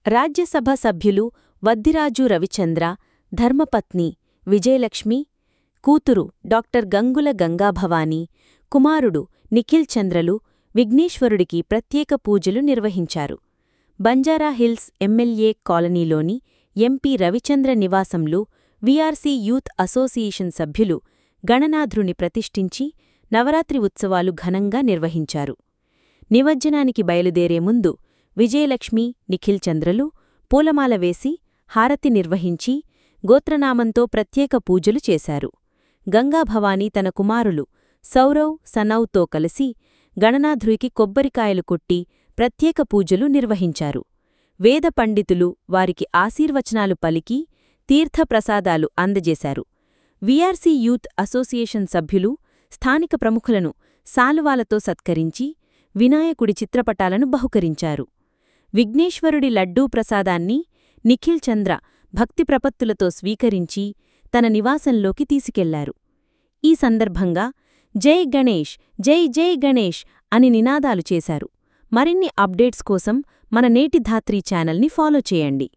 రాజ్యసభ సభ్యులు వద్దిరాజు రవిచంద్ర ధర్మపత్ని విజయలక్ష్మి కూతురు డాక్టర్ గంగుల గంగాభవాని కుమారుడు నిఖిల్ చంద్రలు విఘ్నేశ్వరుడికి ప్రత్యేక పూజలు నిర్వహించారు బంజారాహిల్స్ ఎమ్మెల్యే కాలనీలోని ఎంపీ రవిచంద్ర నివాసంలో వీఆర్సీ యూత్ అసోసియేషన్ సభ్యులు గణనాథుని ప్రతిష్ఠించి నవరాత్రి ఉత్సవాలు ఘనంగా నిర్వహించారు నిమజ్జనానికి బయలుదేరే ముందు విజయలక్ష్మి నిఖిల్ చంద్రలు పూలమాల వేసి హారతి నిర్వహించి గోత్రనామంతో ప్రత్యేక పూజలు చేశారు గంగాభవాని తన కుమారులు సౌరవ్ సనౌతో కలిసి గణనాథుడికి కొబ్బరికాయలు కొట్టి ప్రత్యేక పూజలు నిర్వహించారు వేద పండితులు వారికి ఆశీర్వచనాలు పలికి తీర్థప్రసాదాలు అందజేశారు వీఆర్సీ యూత్ అసోసియేషన్ సభ్యులు స్థానిక ప్రముఖులను సాలువాలతో సత్కరించి వినాయకుడి చిత్రపటాలను బహుకరించారు విఘ్నేశ్వరుడి లడ్డూ ప్రసాదాన్ని నిఖిల్ చంద్ర భక్తి ప్రపత్తులతో స్వీకరించి తన నివాసంలోకి తీసుకెళ్లారు ఈ సందర్భంగా జై గణేష్ జై జై గణేష్ అని నినాదాలు చేశారు మరిన్ని అప్డేట్స్ కోసం మన నేటి ధాత్రి ఛానల్ని ఫాలో చేయండి